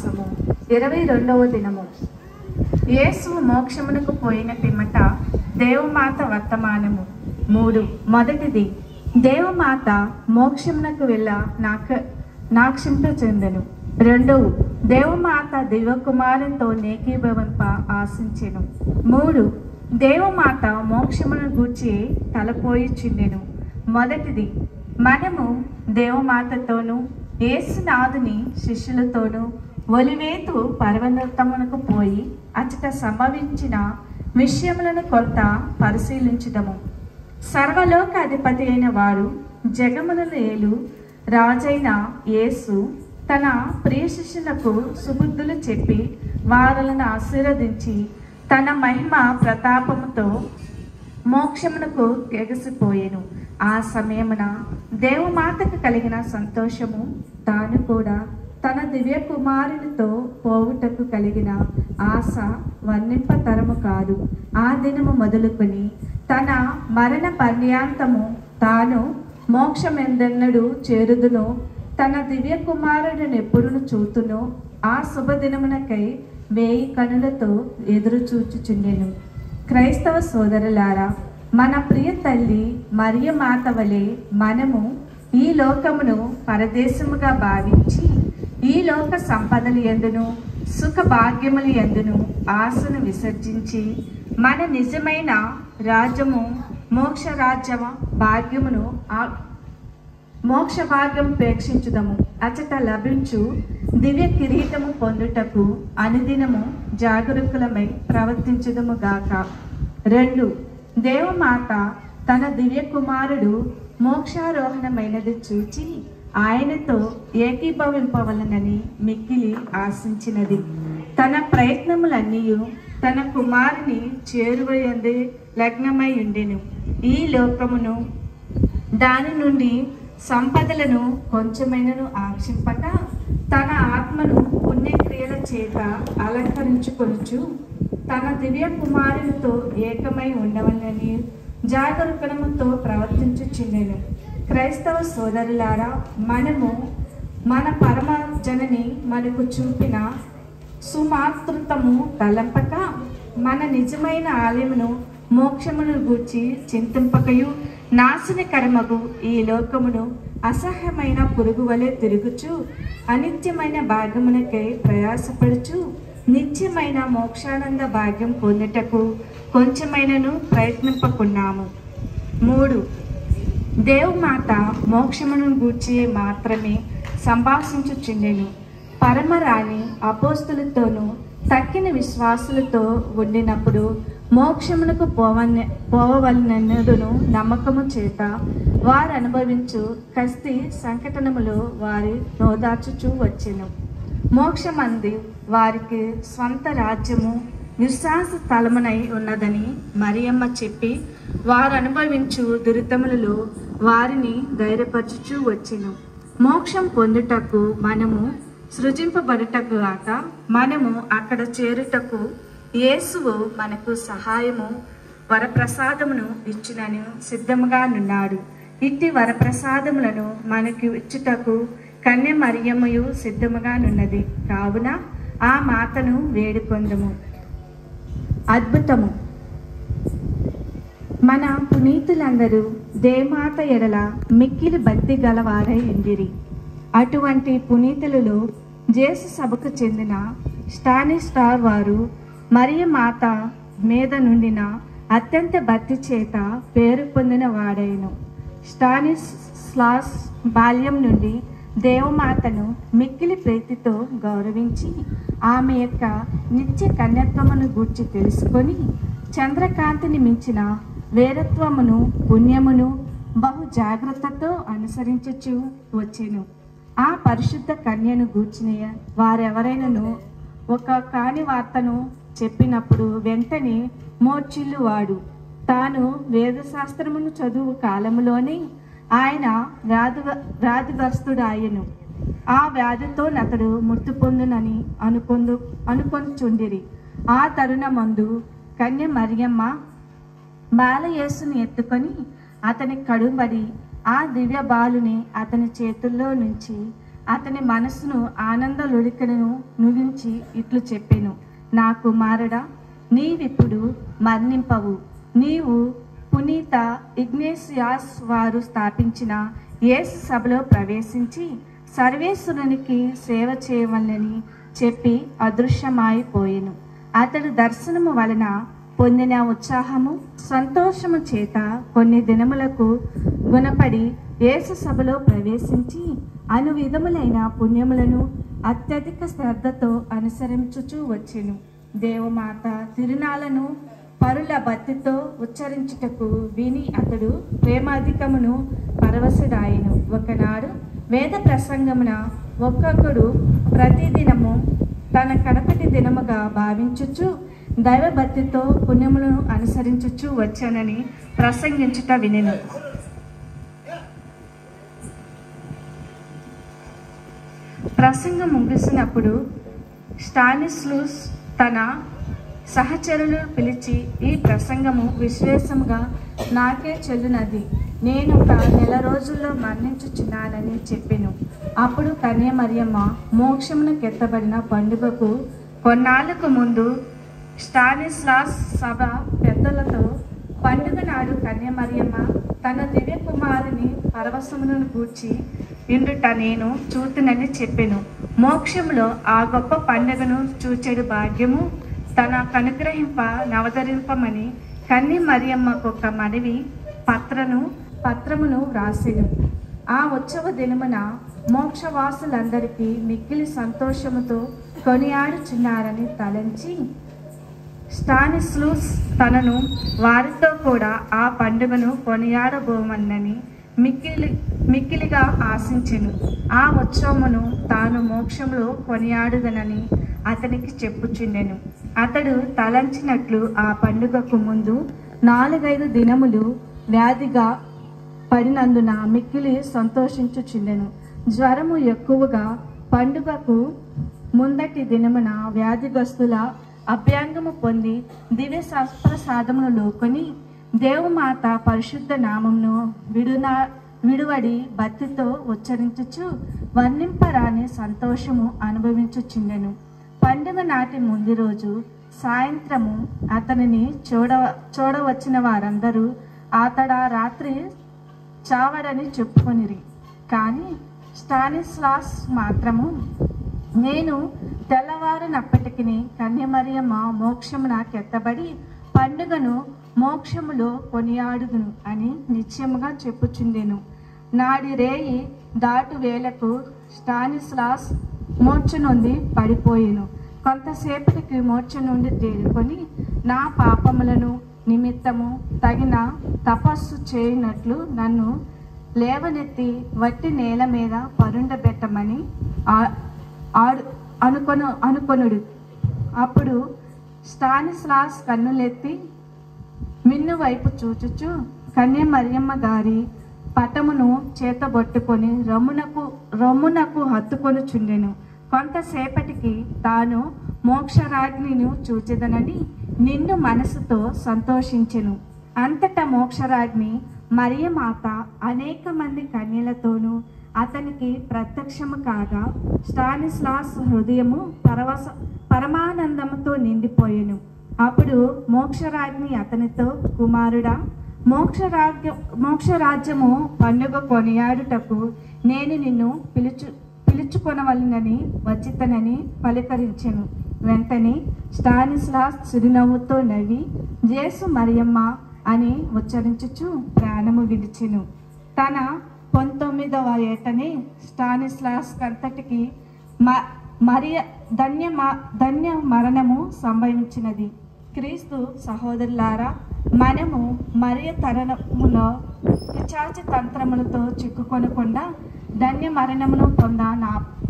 మాసము ఇరవై రెండవ దినము యేసు మోక్షమునకు పోయిన పిమ్మట దేవమాత వర్తమానము మూడు మొదటిది దేవమాత మోక్షమునకు వెళ్ళ నాక నాక్షింప చెందెను రెండవ దేవమాత దివ్యకుమారునితో నేకీభవంప ఆశించెను మూడు దేవమాత మోక్షమును గూర్చి తలపోయి చిండెను మొదటిది మనము దేవమాతతోనూ యేసునాథుని శిష్యులతోనూ ఒలివేతు పర్వతమునకు పోయి అచట సంభవించిన విషయములను కొంత పరిశీలించుదము సర్వలోక అధిపతి అయిన వారు జగములను ఏలు రాజైన యేసు తన ప్రియ శిష్యులకు సుబుద్ధులు చెప్పి వారులను ఆశీర్వదించి తన మహిమ ప్రతాపముతో మోక్షమునకు ఎగసిపోయెను ఆ సమయమున దేవమాతకు కలిగిన సంతోషము తాను కూడా తన దివ్య కుమారునితో పోవుటకు కలిగిన ఆశ వర్ణింపతరము కాదు ఆ దినము మొదలుకొని తన మరణ పర్యాంతము తాను మోక్షమెందెన్నడు చేరుదునో తన దివ్య కుమారుడిని ఎప్పుడును చూతునో ఆ శుభదినమునకై వేయి కనులతో ఎదురు చూచుచుండెను క్రైస్తవ సోదరులారా మన ప్రియ తల్లి మరియ మాత వలె మనము ఈ లోకమును పరదేశముగా భావించి ఈ లోక సంపదలు ఎందును సుఖ భాగ్యములు ఎందును ఆశను విసర్జించి మన నిజమైన రాజ్యము మోక్ష రాజ్య భాగ్యమును ఆ- మోక్ష భాగ్యం ప్రేక్షించుదము అచట లభించు దివ్య కిరీటము పొందుటకు అనుదినము జాగరూకులమై ప్రవర్తించుదము గాక రెండు దేవమాత తన దివ్య కుమారుడు మోక్షారోహణమైనది చూచి ఆయనతో ఏకీభవింపవలనని మిక్కిలి ఆశించినది తన ప్రయత్నములన్నీ తన కుమారుని చేరువయందే లగ్నమై ఉండెను ఈ లోకమును దాని నుండి సంపదలను కొంచెమైనను ఆక్షింపక తన ఆత్మను పుణ్యక్రియల చేత అలంకరించుకొనుచు తన దివ్య కుమారునితో ఏకమై ఉండవలని జాగరూకణముతో ప్రవర్తించుచుండెను క్రైస్తవ సోదరులారా మనము మన పరమ జనని మనకు చూపిన సుమాతృతము తలంపక మన నిజమైన ఆలయమును మోక్షమును గూర్చి చింతింపకయు నాశనకరమగు ఈ లోకమును అసహ్యమైన పురుగు వలె తిరుగుచు అనిత్యమైన భాగ్యమునకై ప్రయాసపడుచు నిత్యమైన మోక్షానంద భాగ్యం పొందుటకు కొంచెమైనను ప్రయత్నింపకున్నాము మూడు దేవమాత మోక్షమును గూర్చి మాత్రమే సంభాషించుచుండెను పరమరాణి అపోస్తులతోనూ తక్కిన విశ్వాసులతో ఉండినప్పుడు మోక్షమునకు పోవన పోవలనెన్నడును నమ్మకము చేత వారు అనుభవించు కస్తి సంకటనములో వారి నోదార్చుచూ వచ్చెను మోక్షమంది వారికి స్వంత రాజ్యము విశ్వాస స్థలమునై ఉన్నదని మరియమ్మ చెప్పి వారు అనుభవించు దురితములలో వారిని ధైర్యపరచుచూ వచ్చెను మోక్షం పొందుటకు మనము సృజింపబడుటకు గాక మనము అక్కడ చేరుటకు యేసువు మనకు సహాయము వరప్రసాదమును ఇచ్చునని సిద్ధముగా నున్నాడు ఇట్టి వరప్రసాదములను మనకు ఇచ్చుటకు కన్య మరియమ్మయు సిద్ధముగా నున్నది కావున ఆ మాతను వేడుకొందము అద్భుతము మన పునీతులందరూ దేమాత ఎడల మిక్కిలి భక్తి గలవారై ఉండిరి అటువంటి పునీతులలో జేసు సభకు చెందిన స్టానిస్టార్ వారు మరియ మాత మీద నుండిన అత్యంత భక్తి చేత పేరు పొందిన వాడైను స్టానిస్ స్లాస్ బాల్యం నుండి దేవమాతను మిక్కిలి ప్రీతితో గౌరవించి ఆమె యొక్క నిత్య కన్యత్వమును గూర్చి తెలుసుకొని చంద్రకాంతిని మించిన వేరత్వమును పుణ్యమును బహు జాగ్రత్తతో అనుసరించుచు వచ్చెను ఆ పరిశుద్ధ కన్యను గూర్చిన వారెవరైనను ఒక కాని వార్తను చెప్పినప్పుడు వెంటనే మోర్చిల్లువాడు తాను వేదశాస్త్రమును చదువు కాలములోనే ఆయన వ్యాధి వ్యాధిగ్రస్తుడాయను ఆ వ్యాధితో అతడు మృతి పొందునని అనుకొందు అనుకొంచుండిరి ఆ తరుణమందు కన్య మరియమ్మ బాలయేసుని ఎత్తుకొని అతని కడుంబడి ఆ దివ్య బాలుని అతని చేతుల్లో నుంచి అతని మనసును ఆనందలుడికను నుగించి ఇట్లు చెప్పెను నా కుమారుడా నీవిప్పుడు మరణింపవు నీవు పునీత ఇగ్నేసియాస్ వారు స్థాపించిన యేసు సభలో ప్రవేశించి సర్వేశ్వరునికి సేవ చేయవలనని చెప్పి అదృశ్యమైపోయెను అతడు దర్శనము వలన పొందిన ఉత్సాహము సంతోషము చేత కొన్ని దినములకు గుణపడి యేసు సభలో ప్రవేశించి అను విధములైన పుణ్యములను అత్యధిక శ్రద్ధతో అనుసరించుచూ వచ్చెను దేవమాత తిరునాలను పరుల భక్తితో ఉచ్చరించుటకు విని అతడు ప్రేమాధికమును పరవశుడాయను ఒకనాడు వేద ప్రసంగమున ఒక్కొక్కడు ప్రతిదినము తన కడపటి దినముగా భావించుచు దైవభక్తితో పుణ్యములను అనుసరించుచు వచ్చానని ప్రసంగించుట వినెను ప్రసంగం ముగిసినప్పుడు స్టానిస్లూస్ తన సహచరులు పిలిచి ఈ ప్రసంగము విశ్వేషముగా నాకే చెల్లునది నేను ఒక నెల రోజుల్లో మరణించుచున్నానని చెప్పెను అప్పుడు కన్య మరియమ్మ మోక్షమును కెత్తబడిన పండుగకు కొన్నాళ్ళకు ముందు స్టానిస్లాస్ సభ పెద్దలతో పండుగ నాడు కన్య మరియమ్మ తన దివ్య కుమారుని పరవశమును గూర్చి ఇండుట నేను చూతునని చెప్పెను మోక్షములో ఆ గొప్ప పండుగను చూచెడు భాగ్యము తన కనుగ్రహింప నవతరింపమని కన్ని మరియమ్మకు ఒక మనవి పత్రను పత్రమును వ్రాసెను ఆ ఉత్సవ దినమున మోక్షవాసులందరికీ మిక్కిలి సంతోషముతో కొనియాడుచున్నారని తలంచి స్టానిస్లూస్ తనను వారితో కూడా ఆ పండుగను కొనియాడబోమన్నని మిక్కిలి మిక్కిలిగా ఆశించెను ఆ ఉత్సవమును తాను మోక్షంలో కొనియాడుదనని అతనికి చెప్పుచుండెను అతడు తలంచినట్లు ఆ పండుగకు ముందు నాలుగైదు దినములు వ్యాధిగా పడినందున మిక్కిలి సంతోషించుచుండెను జ్వరము ఎక్కువగా పండుగకు ముందటి దినమున వ్యాధిగ్రస్తుల అభ్యంగము పొంది దివ్య ప్రసాదమును లోకొని దేవమాత పరిశుద్ధ నామమును విడునా విడువడి భక్తితో ఉచ్చరించుచు వర్ణింపరాని సంతోషము అనుభవించుచుండెను పండుగ నాటి ముందు రోజు సాయంత్రము అతనిని చూడ చూడవచ్చిన వారందరూ అతడ రాత్రి చావడని చెప్పుకొనిరి కానీ స్టానిస్లాస్ మాత్రము నేను తెల్లవారినప్పటికీ కన్యమరియమ్మ మోక్షమున కెత్తబడి పండుగను మోక్షములో కొనియాడుదును అని నిశ్చయముగా చెప్పుచుండెను నాడి రేయి దాటు వేలకు స్టానిస్లాస్ మోర్చ నుండి పడిపోయెను కొంతసేపటికి మోర్చ నుండి తేరుకొని నా పాపములను నిమిత్తము తగిన తపస్సు చేయనట్లు నన్ను లేవనెత్తి వట్టి నేల మీద పరుండబెట్టమని ఆ- ఆడు అనుకొను అనుకొనుడు అప్పుడు స్టానిస్లాస్ కన్నులెత్తి మిన్ను వైపు చూచుచు కన్య మరియమ్మ గారి పటమును చేతబొట్టుకొని రొమ్మునకు రొమ్మునకు హత్తుకొనుచుండెను కొంతసేపటికి తాను మోక్షరాజ్ఞిని చూచెదనని నిన్ను మనసుతో సంతోషించెను అంతటా మోక్షరాజ్ఞి మరియమాత అనేక మంది కన్యలతోనూ అతనికి ప్రత్యక్షము కాగా స్టానిస్లాస్ హృదయము పరవశ పరమానందముతో నిండిపోయెను అప్పుడు మోక్షరాజ్ఞి అతనితో కుమారుడా మోక్షరాజ్య మోక్షరాజ్యము పండుగ కొనియాడుటకు నేను నిన్ను పిలుచు పిలుచుకొనవలనని వచ్చితనని పలికరించెను వెంటనే స్టానిస్లాస్ చిరునవ్వుతో నవ్వి జేసు మరియమ్మ అని ఉచ్చరించుచు ప్రాణము విడిచెను తన పంతొమ్మిదవ ఏటనే స్టానిస్లాస్ కంతటికి మ మరియ ధన్య మ- ధన్య మరణము సంభవించినది క్రీస్తు సహోదరులారా మనము మరియ తరణములో పిచాచి తంత్రములతో చిక్కుకొనకుండా ధన్య మరణమును పొంద నా